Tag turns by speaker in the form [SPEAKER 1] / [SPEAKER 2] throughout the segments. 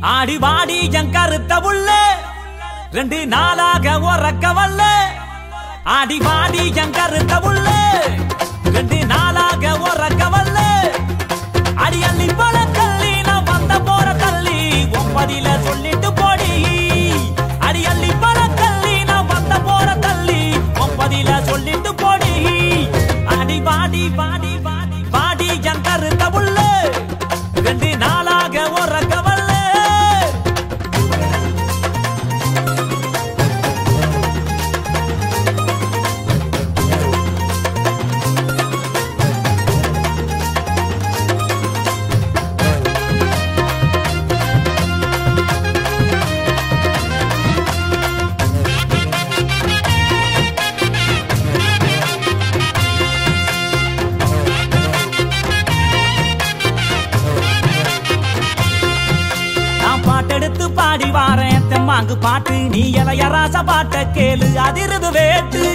[SPEAKER 1] ஆடி வாடி என் கருத்த உள்ள ரெண்டு நாளாக உறக்க வல்ல ஆடி வாடி என் கருத்த உள்ள ரெண்டு நாளாக உறக்க வல்ல அடி அள்ளி பல தள்ளி நான் வந்த போற தள்ளி ஒன்பதில சொல்லிட்டு போடி அடி அள்ளி பல தள்ளி நான் வந்த போற தள்ளி ஒன்பதில சொல்லிட்டு போடி அடி வாடி வாடி வாடி வாடி என் கருத்த உள்ள ரெண்டு நாளாக உறக்க வல்ல நான் பாட்டெடுத்து பாடி வாரேன் தெம்மாங்கு பாட்டு நீ இளையராச பாட்ட கேளு அதிருது வேட்டு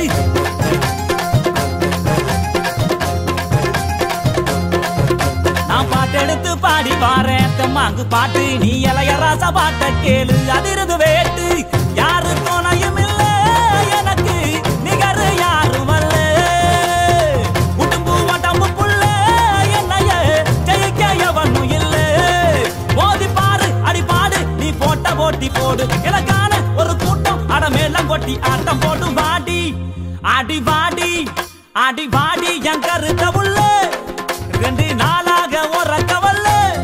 [SPEAKER 1] நான் பாட்டெடுத்து பாடி வாரேன் தெம்மாங்கு பாட்டு நீ இளையராச பாட்ட கேளு அதிருது வேட்டு யாரு துணையும் இல்ல எனக்கு நிகர் யாரும் அல்ல உடம்பு உடம்பு புள்ள என்னைய ஜெயிக்க எவனும் இல்ல மோதி பாரு அடி பாடு நீ போட்ட போட்டி போடு எனக்கான ஒரு கூட்டம் அட மேலம் கொட்டி ஆட்டம் போடு வாடி அடி வாடி அடி வாடி என் கருத்த உள்ள ரெண்டு நாளாக உறக்க வல்ல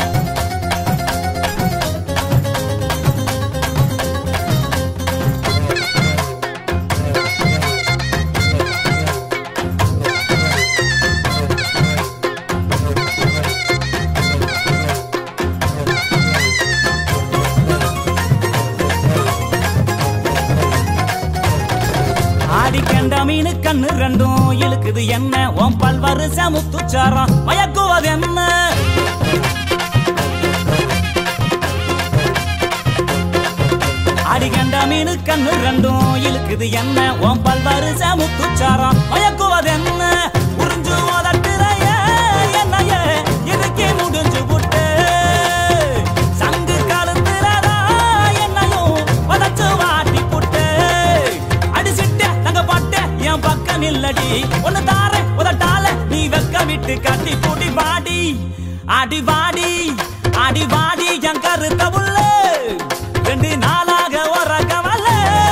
[SPEAKER 1] ஆடி கண்ட மீனு கண்ணு ரெண்டும் இழுக்குது என்ன உன் பல்வாறு சமுத்துச்சாரம் மயக்குவது என்ன ஆடி கண்ட மீனு கண்ணு ரெண்டும் இழுக்குது என்ன உன் பல்வாறு சமுத்துச்சாரம் மயக்குவது என்ன உறிஞ்சு உதட்டுறைய என்னைய இதுக்கே முடிஞ்சு புட்டு சங்கு கழுத்துறதா என்னையும் வதச்சு வாட்டி புட்டு அடிச்சிட்ட தங்க பட்ட என் பக்கம் இல்லடி ஒன்னு தார உதட்டால நீ வெக்க விட்டு கட்டி கூட்டி வாடி அடி வாடி அடி வாடி என் கருத்த உள்ள ரெண்டு நாளாக உறக்க வல்ல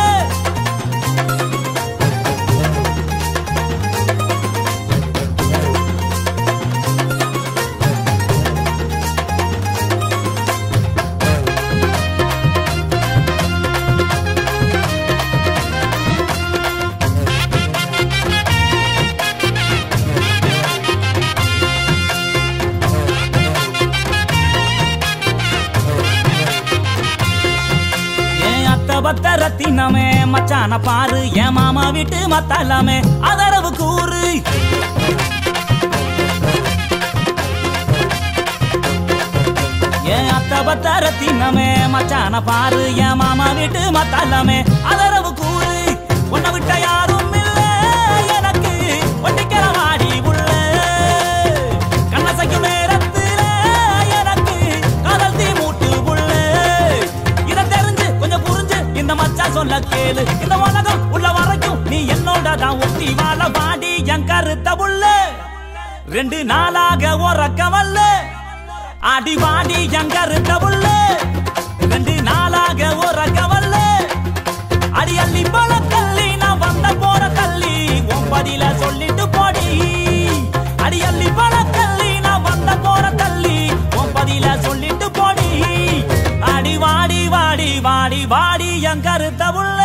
[SPEAKER 1] என் அத்த பத்த ரத்தினமே மச்சான பாரு என் மாமா வீட்டு மத்தலாமே அதரவு கூறு என் அத்த பத்த ரத்தினமே மச்சான பாரு என் மாமா வீட்டு மத்தலாமே அதரவு கூறு உன்னை விட்ட யாரும் இல்ல எனக்கு ஒட்டிக்கிற வாடி உள்ள கண்ணசைக்கும் நேரத்துல எனக்கு காதல் தீ மூட்டு உள்ள இத தெரிஞ்சு கொஞ்சம் புரிஞ்சு இந்த மச்சான் சொல்ல கேளு இந்த உலகம் உள்ள வரைக்கும் நீ என்னோட தான் ஒட்டி வாழ வாடி என் கருத்த உள்ள ரெண்டு நாளாக உறக்க வல்ல அடி வாடி என் கருத்த உள்ள ரெண்டு நாளாக உறக்க வல்ல அடி அள்ளி போல தள்ளி நான் வந்த போற தள்ளி ஒன்பதில சொல்லிட்டு போடி அடி அள்ளி போல தள்ளி நான் வந்த போற தள்ளி ஒன்பதில சொல்லிட்டு போடி அடி வாடி வாடி வாடி வாடி என் கருத்த உள்ள